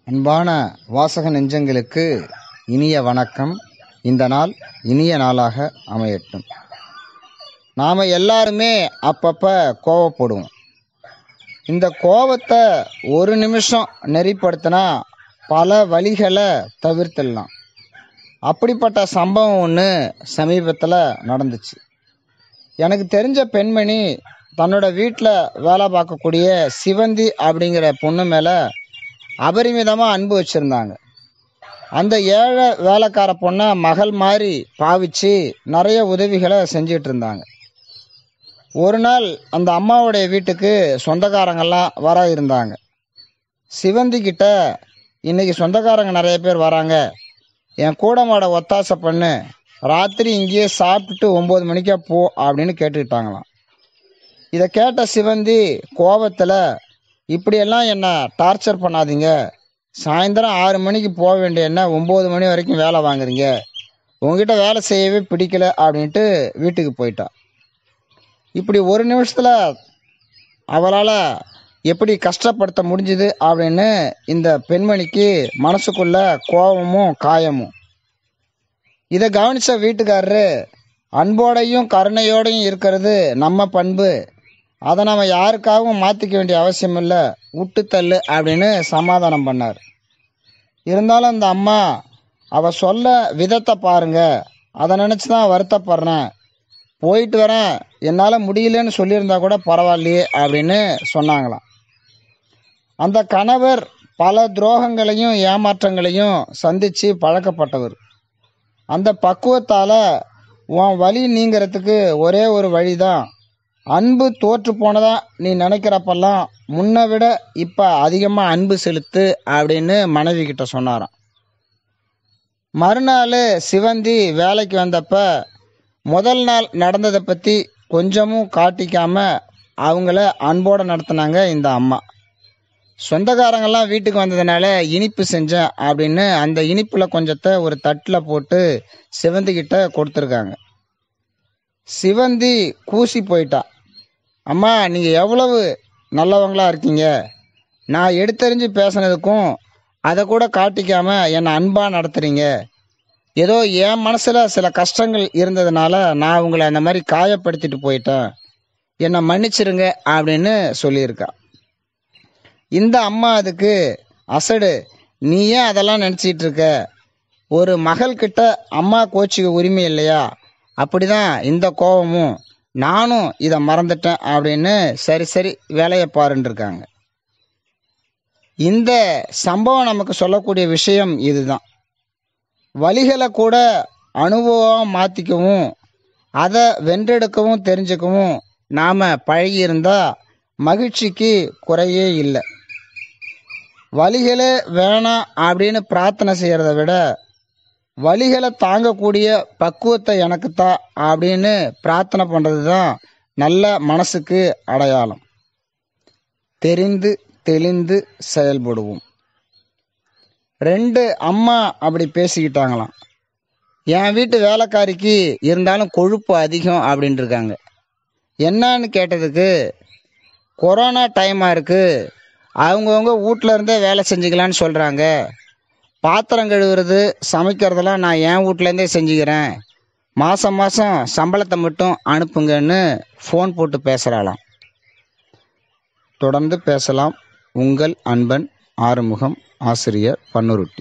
அன்பான வாசக நெஞ்சங்களுக்கு இனிய வணக்கம் இந்த நாள் இனிய நாளாக அமையட்டும் நாம் எல்லாருமே அப்பப்போ கோவப்படுவோம் இந்த கோவத்தை ஒரு நிமிஷம் நெறிப்படுத்தினா பல வழிகளை தவிர்த்திடலாம் அப்படிப்பட்ட சம்பவம் ஒன்று சமீபத்தில் நடந்துச்சு எனக்கு தெரிஞ்ச பெண்மணி தன்னோட வீட்டில் வேலை பார்க்கக்கூடிய சிவந்தி அப்படிங்கிற பொண்ணு மேலே அபரிமிதமாக அன்பு வச்சுருந்தாங்க அந்த ஏழை வேலைக்கார பொண்ணை மகள் மாதிரி பாவிச்சு நிறைய உதவிகளை செஞ்சிட்டு இருந்தாங்க ஒரு நாள் அந்த அம்மாவுடைய வீட்டுக்கு சொந்தக்காரங்கெல்லாம் வர இருந்தாங்க சிவந்தி கிட்ட இன்னைக்கு சொந்தக்காரங்க நிறைய பேர் வராங்க என் கூட மாட ஒத்தாசை பண்ணு ராத்திரி இங்கேயே சாப்பிட்டுட்டு ஒம்பது மணிக்கா போ அப்படின்னு கேட்டுக்கிட்டாங்களாம் இதை கேட்ட சிவந்தி கோபத்தில் இப்படியெல்லாம் என்ன டார்ச்சர் பண்ணாதீங்க சாயந்தரம் ஆறு மணிக்கு போக வேண்டிய என்ன ஒம்பது மணி வரைக்கும் வேலை வாங்குறீங்க உங்ககிட்ட வேலை செய்யவே பிடிக்கல அப்படின்ட்டு வீட்டுக்கு போயிட்டா இப்படி ஒரு நிமிஷத்தில் அவளால் எப்படி கஷ்டப்படுத்த முடிஞ்சுது அப்படின்னு இந்த பெண்மணிக்கு மனசுக்குள்ள கோபமும் காயமும் இதை கவனித்த வீட்டுக்காரரு அன்போடையும் கருணையோடையும் இருக்கிறது நம்ம பண்பு அதை நம்ம யாருக்காகவும் மாற்றிக்க வேண்டிய அவசியம் இல்லை விட்டு தள்ளு அப்படின்னு சமாதானம் பண்ணார் இருந்தாலும் அந்த அம்மா அவ சொல்ல விதத்தை பாருங்க அதை நினச்சி தான் வருத்தப்படுறேன் போயிட்டு வரேன் என்னால் முடியலன்னு சொல்லியிருந்தா கூட பரவாயில்லையே அப்படின்னு சொன்னாங்களாம் அந்த கணவர் பல துரோகங்களையும் ஏமாற்றங்களையும் சந்தித்து பழக்கப்பட்டவர் அந்த பக்குவத்தால் உன் வழி நீங்கிறதுக்கு ஒரே ஒரு வழிதான் அன்பு தோற்று போனதா நீ நினைக்கிறப்பெல்லாம் முன்னை விட இப்போ அதிகமாக அன்பு செலுத்து அப்படின்னு மனைவி கிட்ட சொன்னாராம் மறுநாள் சிவந்தி வேலைக்கு வந்தப்ப முதல் நாள் நடந்ததை பற்றி கொஞ்சமும் காட்டிக்காம அவங்கள அன்போடு நடத்தினாங்க இந்த அம்மா சொந்தக்காரங்கெல்லாம் வீட்டுக்கு வந்ததுனால இனிப்பு செஞ்சேன் அப்படின்னு அந்த இனிப்பில் கொஞ்சத்தை ஒரு தட்டில் போட்டு சிவந்தி கிட்ட கொடுத்துருக்காங்க சிவந்தி கூசி போயிட்டா அம்மா நீங்கள் எவ்வளவு நல்லவங்களா இருக்கீங்க நான் எடுத்தறிஞ்சு பேசுனதுக்கும் அதை கூட காட்டிக்காம என்னை அன்பாக நடத்துறீங்க ஏதோ என் மனசில் சில கஷ்டங்கள் இருந்ததுனால நான் உங்களை அந்த மாதிரி காயப்படுத்திட்டு போயிட்டேன் என்னை மன்னிச்சிருங்க அப்படின்னு சொல்லியிருக்கா இந்த அம்மா அதுக்கு அசடு நீ ஏன் அதெல்லாம் நினச்சிட்டு இருக்க ஒரு மகள்கிட்ட அம்மா கோச்சிக்க உரிமை இல்லையா அப்படிதான் இந்த கோபமும் நானும் இதை மறந்துட்டேன் அப்படின்னு சரி சரி வேலையை பாருன்னு இருக்காங்க இந்த சம்பவம் நமக்கு சொல்லக்கூடிய விஷயம் இதுதான் வழிகளை கூட அனுபவம் மாற்றிக்கவும் அதை வென்றெடுக்கவும் தெரிஞ்சுக்கவும் நாம் பழகியிருந்தா மகிழ்ச்சிக்கு குறையே இல்லை வழிகளே வேணாம் அப்படின்னு பிரார்த்தனை செய்கிறத விட வழிகளை தாங்கக்கூடிய பக்குவத்தை எனக்குத்தா அப்படின்னு பிரார்த்தனை பண்ணுறது தான் நல்ல மனசுக்கு அடையாளம் தெரிந்து தெளிந்து செயல்படுவோம் ரெண்டு அம்மா அப்படி பேசிக்கிட்டாங்களாம் என் வீட்டு வேலைக்காரிக்கு இருந்தாலும் கொழுப்பு அதிகம் அப்படின்ட்டு இருக்காங்க என்னன்னு கேட்டதுக்கு கொரோனா டைமாக இருக்குது அவங்கவுங்க வீட்டில் இருந்தே வேலை செஞ்சுக்கலான்னு சொல்கிறாங்க பாத்திரம் கழுவுறது சமைக்கிறதெல்லாம் நான் என் வீட்லேருந்தே செஞ்சுக்கிறேன் மாதம் மாதம் சம்பளத்தை மட்டும் அனுப்புங்கன்னு ஃபோன் போட்டு பேசுகிறாளாம் தொடர்ந்து பேசலாம் உங்கள் அன்பன் ஆறுமுகம் ஆசிரியர் பன்னுருட்டி